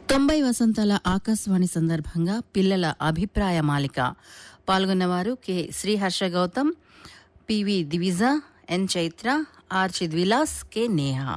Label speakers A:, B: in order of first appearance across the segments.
A: తొంభై వసంతాల ఆకాశవాణి సందర్భంగా పిల్లల అభిప్రాయ మాలిక పాల్గొన్నవారు K Sriharsha Gautam P V Divija N Chaitra R Chidvilas K Neha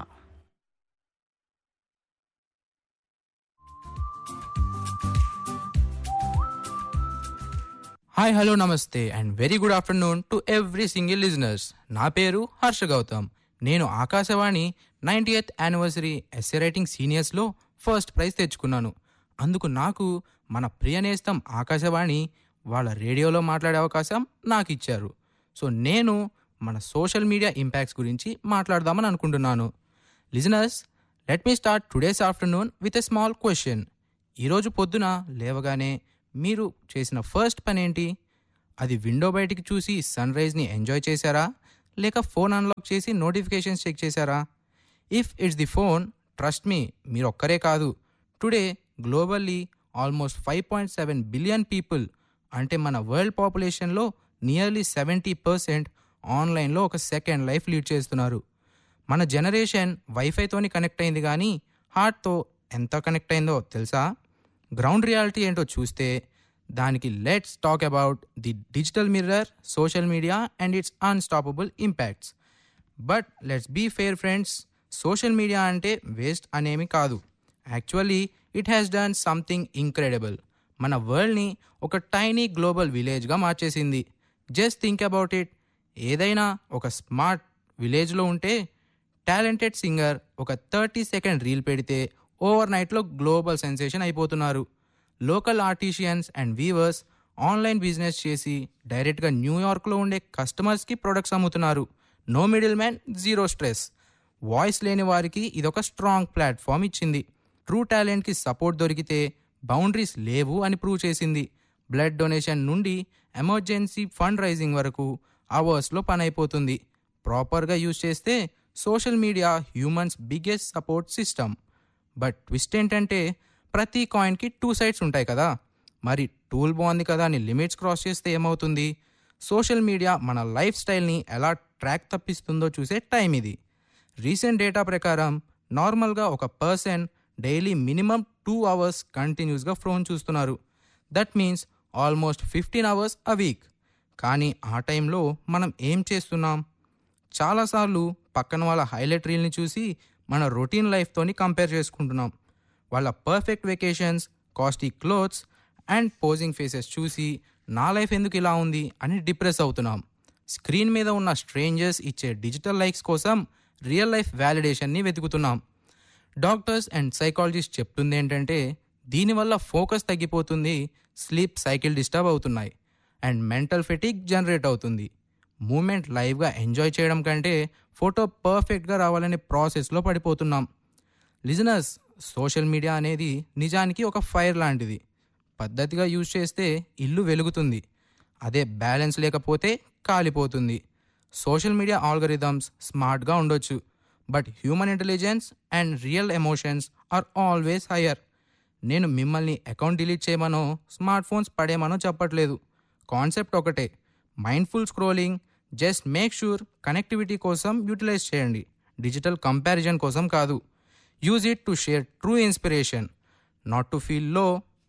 B: hi hello నమస్తే and very good afternoon to every single listeners నా పేరు హర్ష గౌతమ్ నేను Akashvani ninety eighth anniversary essay writing సీనియర్స్లో ఫస్ట్ ప్రైజ్ తెచ్చుకున్నాను అందుకు నాకు మన ప్రియ నేస్తం ఆకాశవాణి వాళ్ళ రేడియోలో మాట్లాడే అవకాశం నాకు ఇచ్చారు సో నేను మన సోషల్ మీడియా ఇంపాక్ట్స్ గురించి మాట్లాడదామని అనుకుంటున్నాను listeners let me start today's afternoon with a small question ఈరోజు పొద్దున లేవగానే మీరు చేసిన ఫస్ట్ పని ఏంటి అది విండో బయటికి చూసి సన్ రైజ్ని ఎంజాయ్ చేశారా లేక ఫోన్ అన్లాక్ చేసి నోటిఫికేషన్స్ చెక్ చేశారా if it's the phone trust me మీరు ఒక్కరే కాదు today globally almost five point seven billion people అంటే మన వరల్డ్ పాపులేషన్లో నియర్లీ సెవెంటీ పర్సెంట్ ఆన్లైన్లో ఒక సెకండ్ లైఫ్ లీడ్ చేస్తున్నారు మన జనరేషన్ వైఫైతోని కనెక్ట్ అయింది కానీ హార్ట్తో ఎంత కనెక్ట్ అయిందో తెలుసా గ్రౌండ్ రియాలిటీ ఏంటో చూస్తే దానికి let's talk about the digital mirror social media and it's unstoppable impacts but let's be fair friends social media అంటే వేస్ట్ అనేమి కాదు actually it has done something incredible మన వరల్డ్ని ఒక టైనీ గ్లోబల్ విలేజ్గా మార్చేసింది జస్ట్ థింక్ అబౌట్ ఇట్ ఏదైనా ఒక smart విలేజ్లో ఉంటే టాలెంటెడ్ సింగర్ ఒక థర్టీ సెకండ్ రీల్ పెడితే ఓవర్ నైట్లో గ్లోబల్ సెన్సేషన్ అయిపోతున్నారు local artisans and weavers online business చేసి డైరెక్ట్గా న్యూయార్క్లో ఉండే కస్టమర్స్కి ప్రొడక్ట్స్ అమ్ముతున్నారు no middle man zero stress voice లేని వారికి ఇదొక స్ట్రాంగ్ ప్లాట్ఫామ్ ఇచ్చింది ట్రూ టాలెంట్కి సపోర్ట్ దొరికితే బౌండరీస్ లేవు అని ప్రూవ్ చేసింది బ్లడ్ డొనేషన్ నుండి ఎమర్జెన్సీ ఫండ్ రైజింగ్ వరకు అవర్స్లో పని అయిపోతుంది ప్రాపర్గా యూజ్ చేస్తే social media humans biggest support system but twist ఏంటంటే ప్రతి కాయిన్కి టూ సైడ్స్ ఉంటాయి కదా మరి టూల్ బాగుంది కదా అని లిమిట్స్ క్రాస్ చేస్తే ఏమవుతుంది సోషల్ మీడియా మన లైఫ్ స్టైల్ని ఎలా ట్రాక్ తప్పిస్తుందో చూసే టైం ఇది రీసెంట్ డేటా ప్రకారం నార్మల్గా ఒక person daily minimum two hours కంటిన్యూస్గా ఫోన్ చూస్తున్నారు that means almost fifteen hours a week కానీ ఆ టైంలో మనం ఏం చేస్తున్నాం చాలాసార్లు పక్కన వాళ్ళ హైలైట్ రీల్ని చూసి మన రొటీన్ లైఫ్తోని కంపేర్ చేసుకుంటున్నాం వాళ్ళ perfect vacations costly clothes and posing faces చూసి నా లైఫ్ ఎందుకు ఇలా ఉంది అని డిప్రెస్ అవుతున్నాం స్క్రీన్ మీద ఉన్న స్ట్రేంజర్స్ ఇచ్చే డిజిటల్ లైక్స్ కోసం రియల్ లైఫ్ వ్యాలిడేషన్ని వెతుకుతున్నాం డాక్టర్స్ అండ్ సైకాలజిస్ట్ చెప్తుంది ఏంటంటే దీనివల్ల ఫోకస్ తగ్గిపోతుంది స్లీప్ సైకిల్ డిస్టర్బ్ అవుతున్నాయి అండ్ మెంటల్ ఫెటిక్ జనరేట్ అవుతుంది మూమెంట్ లైవ్గా ఎంజాయ్ చేయడం కంటే ఫోటో పర్ఫెక్ట్గా రావాలనే ప్రాసెస్లో పడిపోతున్నాం లిజనర్స్ సోషల్ మీడియా అనేది నిజానికి ఒక ఫైర్ లాంటిది పద్ధతిగా యూజ్ చేస్తే ఇల్లు వెలుగుతుంది అదే బ్యాలెన్స్ లేకపోతే కాలిపోతుంది సోషల్ మీడియా ఆల్గరిథమ్స్ స్మార్ట్గా ఉండొచ్చు but human intelligence and real emotions are always higher నేను మిమ్మల్ని అకౌంట్ డిలీట్ చేయమనో స్మార్ట్ ఫోన్స్ పడేమనో చెప్పట్లేదు కాన్సెప్ట్ ఒకటే mindful scrolling just make sure connectivity కోసం యూటిలైజ్ చేయండి డిజిటల్ కంపారిజన్ కోసం కాదు use it to share true inspiration not to feel low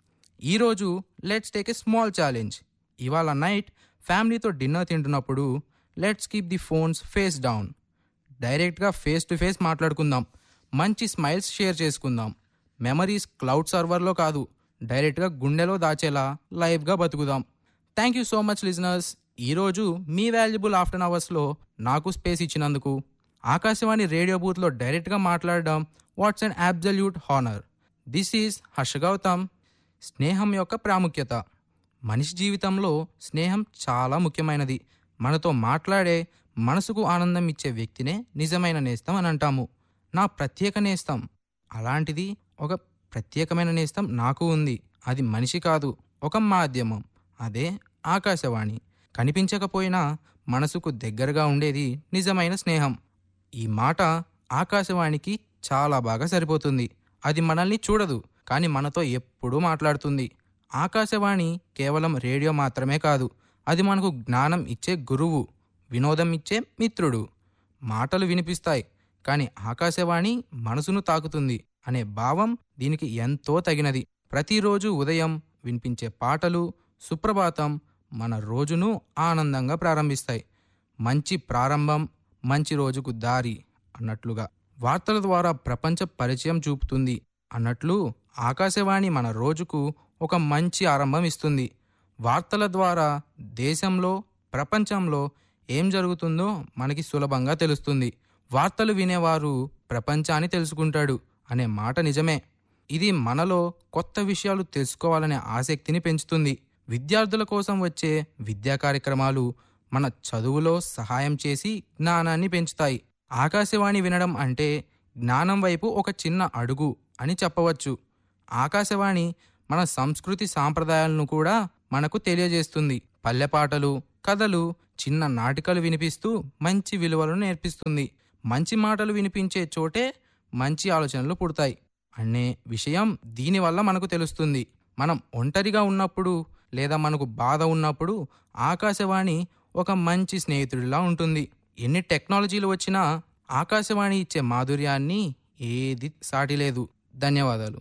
B: ఈరోజు let's take a small challenge ఇవాళ నైట్ ఫ్యామిలీతో డిన్నర్ తింటున్నప్పుడు let's keep the phones face down డైరెక్ట్గా face to face మాట్లాడుకుందాం మంచి స్మైల్స్ షేర్ చేసుకుందాం మెమరీస్ క్లౌడ్ సర్వర్లో కాదు డైరెక్ట్గా గుండెలో దాచేలా లైవ్గా బతుకుదాం thank you so much listeners ఈరోజు మీ వాల్యుబుల్ ఆఫ్టర్ అవర్స్లో నాకు స్పేస్ ఇచ్చినందుకు ఆకాశవాణి రేడియో బూత్లో డైరెక్ట్గా మాట్లాడడం what's and absolute honour this is Harsha Gautam స్నేహం యొక్క ప్రాముఖ్యత మనిషి జీవితంలో స్నేహం చాలా ముఖ్యమైనది మనతో మాట్లాడే మనసుకు ఆనందం ఇచ్చే వ్యక్తినే నిజమైన నేస్తం అని అంటాము నా ప్రత్యేక నేస్తం అలాంటిది ఒక ప్రత్యేకమైన నేస్తం నాకు ఉంది అది మనిషి కాదు ఒక మాధ్యమం అదే ఆకాశవాణి కనిపించకపోయినా మనసుకు దగ్గరగా ఉండేది నిజమైన స్నేహం ఈ మాట ఆకాశవాణికి చాలా బాగా సరిపోతుంది అది మనల్ని చూడదు కానీ మనతో ఎప్పుడూ మాట్లాడుతుంది ఆకాశవాణి కేవలం రేడియో మాత్రమే కాదు అది మనకు జ్ఞానం ఇచ్చే గురువు వినోదం ఇచ్చే మిత్రుడు మాటలు వినిపిస్తాయి కానీ ఆకాశవాణి మనసును తాకుతుంది అనే భావం దీనికి ఎంతో తగినది ప్రతిరోజు ఉదయం వినిపించే పాటలు సుప్రభాతం మన రోజును ఆనందంగా ప్రారంభిస్తాయి మంచి ప్రారంభం మంచి రోజుకు దారి అన్నట్లుగా వార్తల ద్వారా ప్రపంచ పరిచయం చూపుతుంది అన్నట్లు ఆకాశవాణి మన రోజుకు ఒక మంచి ఆరంభం ఇస్తుంది వార్తల ద్వారా దేశంలో ప్రపంచంలో ఏం జరుగుతుందో మనకి సులభంగా తెలుస్తుంది వార్తలు వినేవారు ప్రపంచాన్ని తెలుసుకుంటాడు అనే మాట నిజమే ఇది మనలో కొత్త విషయాలు తెలుసుకోవాలనే ఆసక్తిని పెంచుతుంది విద్యార్థుల కోసం వచ్చే విద్యా కార్యక్రమాలు మన చదువులో సహాయం చేసి జ్ఞానాన్ని పెంచుతాయి ఆకాశవాణి వినడం అంటే జ్ఞానం వైపు ఒక చిన్న అడుగు అని చెప్పవచ్చు ఆకాశవాణి మన సంస్కృతి సాంప్రదాయాలను కూడా మనకు తెలియజేస్తుంది పల్లెపాటలు కథలు చిన్న నాటికలు వినిపిస్తూ మంచి విలువలను నేర్పిస్తుంది మంచి మాటలు వినిపించే చోటే మంచి ఆలోచనలు పుడతాయి అనే విషయం దీనివల్ల మనకు తెలుస్తుంది మనం ఒంటరిగా ఉన్నప్పుడు లేదా మనకు బాధ ఉన్నప్పుడు ఆకాశవాణి ఒక మంచి స్నేహితుడిలా ఉంటుంది ఎన్ని టెక్నాలజీలు వచ్చినా ఆకాశవాణి ఇచ్చే మాధుర్యాన్ని ఏది సాటిలేదు ధన్యవాదాలు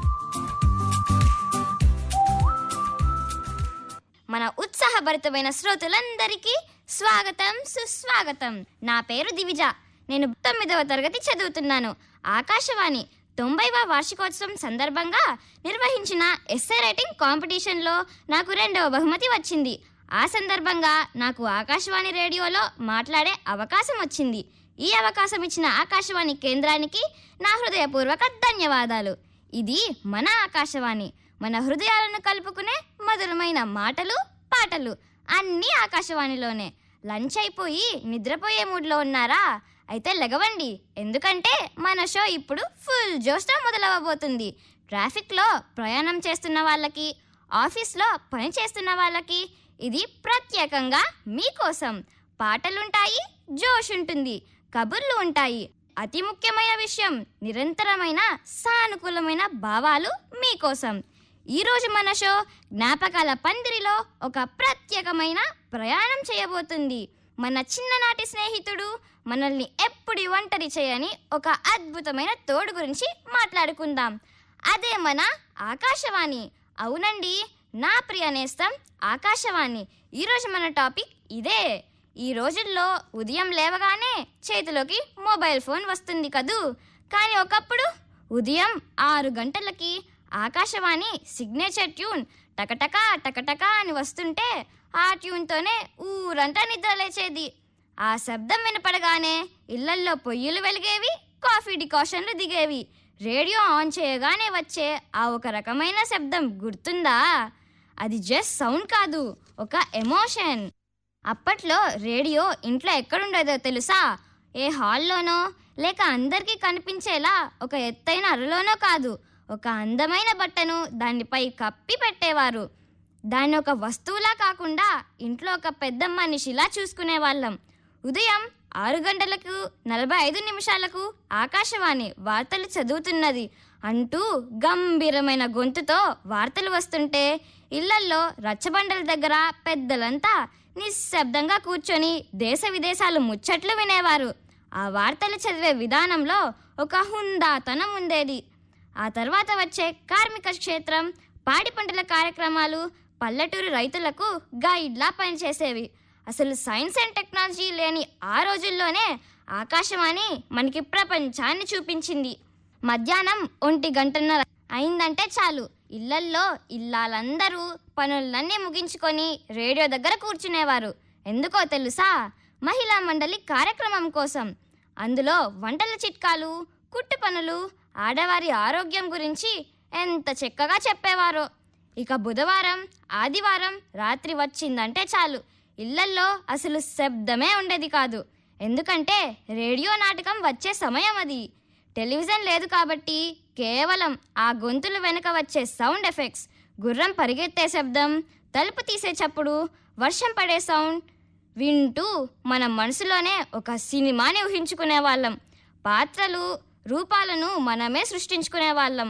C: మన ఉత్సాహభరితమైన శ్రోతలందరికీ స్వాగతం సుస్వాగతం నా పేరు దివిజ నేను తొమ్మిదవ తరగతి చదువుతున్నాను ఆకాశవాణి తొంభైవ వార్షికోత్సవం సందర్భంగా నిర్వహించిన ఎస్ఏ రైటింగ్ కాంపిటీషన్లో నాకు రెండవ బహుమతి వచ్చింది ఆ సందర్భంగా నాకు ఆకాశవాణి రేడియోలో మాట్లాడే అవకాశం వచ్చింది ఈ అవకాశం ఇచ్చిన ఆకాశవాణి కేంద్రానికి నా హృదయపూర్వక ధన్యవాదాలు ఇది మన ఆకాశవాణి మన హృదయాలను కలుపుకునే మధురమైన మాటలు పాటలు అన్నీ ఆకాశవాణిలోనే లంచ్ అయిపోయి నిద్రపోయే మూడ్లో ఉన్నారా అయితే లెగవండి ఎందుకంటే మన షో ఇప్పుడు ఫుల్ జోష్తో మొదలవ్వబోతుంది ట్రాఫిక్లో ప్రయాణం చేస్తున్న వాళ్ళకి ఆఫీస్లో పని చేస్తున్న వాళ్ళకి ఇది ప్రత్యేకంగా మీకోసం పాటలుంటాయి జోష్ ఉంటుంది కబుర్లు ఉంటాయి అతి ముఖ్యమైన విషయం నిరంతరమైన సానుకూలమైన భావాలు మీకోసం ఈరోజు మన షో జ్ఞాపకాల పందిరిలో ఒక ప్రత్యేకమైన ప్రయాణం చేయబోతుంది మన చిన్ననాటి స్నేహితుడు మనల్ని ఎప్పుడు ఒంటరి చేయని ఒక అద్భుతమైన తోడు గురించి మాట్లాడుకుందాం అదే మన ఆకాశవాణి అవునండి నా ప్రియ నేస్తం ఆకాశవాణి ఈరోజు మన టాపిక్ ఇదే ఈ రోజుల్లో ఉదయం లేవగానే చేతిలోకి మొబైల్ ఫోన్ వస్తుంది కదూ కానీ ఒకప్పుడు ఉదయం ఆరు గంటలకి ఆకాశవాణి సిగ్నేచర్ ట్యూన్ టకటకా టకటకా అని వస్తుంటే ఆ ట్యూన్తోనే ఊరంతా నిద్ర లేచేది ఆ శబ్దం వినపడగానే ఇళ్లల్లో పొయ్యిలు వెలిగేవి కాఫీ డికాషన్లు దిగేవి రేడియో ఆన్ చేయగానే వచ్చే ఆ ఒక రకమైన శబ్దం గుర్తుందా అది జస్ట్ సౌండ్ కాదు ఒక ఎమోషన్ అప్పట్లో రేడియో ఇంట్లో ఎక్కడుండేదో తెలుసా ఏ హాల్లోనో లేక అందరికీ కనిపించేలా ఒక ఎత్తైన అరలోనో కాదు ఒక అందమైన బట్టను దానిపై కప్పి పెట్టేవారు దాన్ని ఒక వస్తువులా కాకుండా ఇంట్లో ఒక పెద్ద మనిషిలా చూసుకునేవాళ్ళం ఉదయం ఆరు గంటలకు నలభై ఐదు నిమిషాలకు ఆకాశవాణి వార్తలు చదువుతున్నది అంటూ గంభీరమైన గొంతుతో వార్తలు వస్తుంటే ఇళ్లల్లో రచ్చబండల దగ్గర పెద్దలంతా నిశ్శబ్దంగా కూర్చొని దేశ విదేశాలు ముచ్చట్లు వినేవారు ఆ వార్తలు చదివే విధానంలో ఒక హుందాతనం ఉండేది ఆ తర్వాత వచ్చే కార్మిక క్షేత్రం పాడి పంటల కార్యక్రమాలు పల్లెటూరు రైతులకు గైడ్లా పనిచేసేవి అసలు సైన్స్ అండ్ టెక్నాలజీ లేని ఆ రోజుల్లోనే ఆకాశవాణి మనకి ప్రపంచాన్ని చూపించింది మధ్యాహ్నం ఒంటి గంటన్నర అయిందంటే చాలు ఇళ్లల్లో ఇల్లాలందరూ పనులన్నీ ముగించుకొని రేడియో దగ్గర కూర్చునేవారు ఎందుకో తెలుసా మహిళా మండలి కార్యక్రమం కోసం అందులో వంటల చిట్కాలు కుట్టు పనులు ఆడవారి ఆరోగ్యం గురించి ఎంత చక్కగా చెప్పేవారో ఇక బుధవారం ఆదివారం రాత్రి వచ్చిందంటే చాలు ఇళ్లల్లో అసలు శబ్దమే ఉండేది కాదు ఎందుకంటే రేడియో నాటకం వచ్చే సమయం అది టెలివిజన్ లేదు కాబట్టి కేవలం ఆ గొంతులు వెనుక వచ్చే సౌండ్ ఎఫెక్ట్స్ గుర్రం పరిగెత్తే శబ్దం తలుపు తీసే చప్పుడు వర్షం పడే సౌండ్ వింటూ మన మనసులోనే ఒక సినిమాని ఊహించుకునే వాళ్ళం పాత్రలు రూపాలను మనమే సృష్టించుకునే వాళ్ళం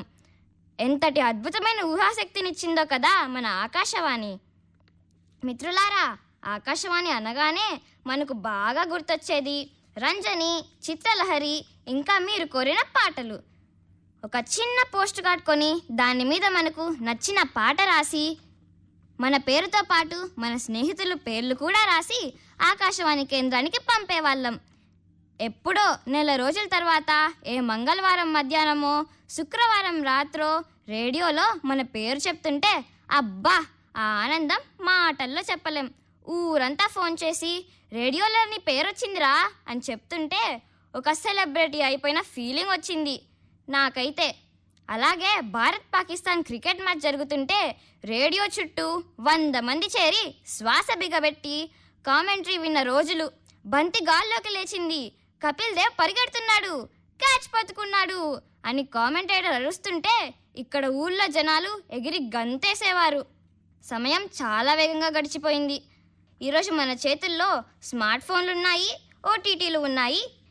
C: ఎంతటి అద్భుతమైన ఊహాశక్తినిచ్చిందో కదా మన ఆకాశవాణి మిత్రులారా ఆకాశవాణి అనగానే మనకు బాగా గుర్తొచ్చేది రంజని చిత్రలహరి ఇంకా మీరు కోరిన పాటలు ఒక చిన్న పోస్ట్ కార్డ్ కొని దాని మీద మనకు నచ్చిన పాట రాసి మన పేరుతో పాటు మన స్నేహితుల పేర్లు కూడా రాసి ఆకాశవాణి కేంద్రానికి పంపేవాళ్ళం ఎప్పుడో నెల రోజుల తర్వాత ఏ మంగళవారం మధ్యాహ్నమో శుక్రవారం రాత్రో రేడియోలో మన పేరు చెప్తుంటే అబ్బా ఆ ఆనందం మాటల్లో చెప్పలేం ఊరంతా ఫోన్ చేసి రేడియోలో నీ పేరు వచ్చిందిరా అని చెప్తుంటే ఒక సెలబ్రిటీ అయిపోయిన ఫీలింగ్ వచ్చింది నాకైతే అలాగే భారత్ పాకిస్తాన్ క్రికెట్ మ్యాచ్ జరుగుతుంటే రేడియో చుట్టూ వంద మంది చేరి శ్వాస బిగబెట్టి కామెంటరీ విన్న రోజులు బంతి గాల్లోకి లేచింది కపిల్ దేవ్ పరిగెడుతున్నాడు క్యాచ్ పట్టుకున్నాడు అని కామెంటేటర్ అరుస్తుంటే ఇక్కడ ఊళ్ళో జనాలు ఎగిరి గంతేసేవారు సమయం చాలా వేగంగా గడిచిపోయింది ఈరోజు మన చేతుల్లో స్మార్ట్ ఫోన్లు ఉన్నాయి ఓటీటీలు ఉన్నాయి